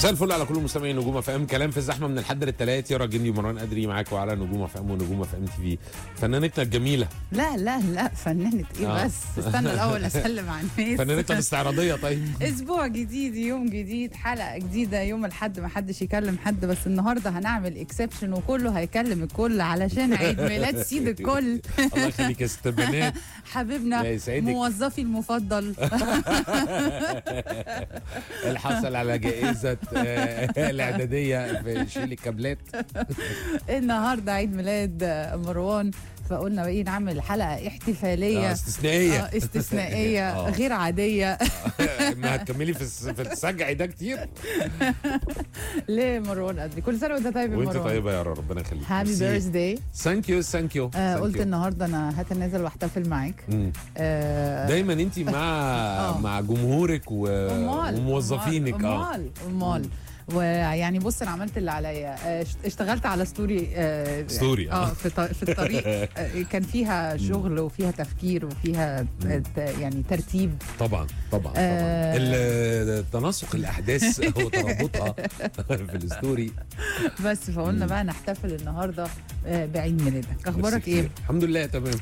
مساء الفل على كل مستمعين نجوم اف ام كلام في الزحمه من الحد للثلاث يارا جندي ومروان قدري معاكم على نجوم اف ام ونجوم اف ام تي في فنانتنا الجميله لا لا لا فنانة ايه آه. بس استنى الاول اسلم على الناس فنانتنا الاستعراضيه طيب اسبوع جديد يوم جديد حلقه جديده يوم الاحد ما حدش يكلم حد بس النهارده هنعمل اكسبشن وكله هيكلم الكل علشان عيد ميلاد سيد الكل الله يخليك يا ست البنات حبيبنا لا يسعدك. موظفي المفضل اللي حصل على جائزه آه، الاعداديه في شيل الكابلات النهارده عيد ميلاد مروان فقلنا بقى إيه نعمل حلقه آه، احتفاليه استثنائيه آه، استثنائيه آه. غير عاديه ما هتكملي في الس- في السجع ده كتير لمروان قدري كل سنه وانت طيب يا وانت مروان طيبه يا رب ربنا يخليك هابي بيرث داي ثانك يو ثانك يو قلت النهارده انا هتنازل واحتفل معاك آه، دايما انت مع آه. مع جمهورك و... امال وموظفينك اه امال امال ويعني بص انا عملت اللي عليا آه، اشت- اشتغلت على ستوري آه، ستوري، اه آه. في, ط- في الطريق آه، كان فيها شغل وفيها تفكير وفيها آه، ت- يعني ترتيب طبعا طبعا طبعا آه. ال- تناسق الاحداث وترابطها في الستوري بس فقلنا بقى نحتفل النهارده آه، بعيد ميلادك اخبارك ميرسي ايه كتير. الحمد لله تمام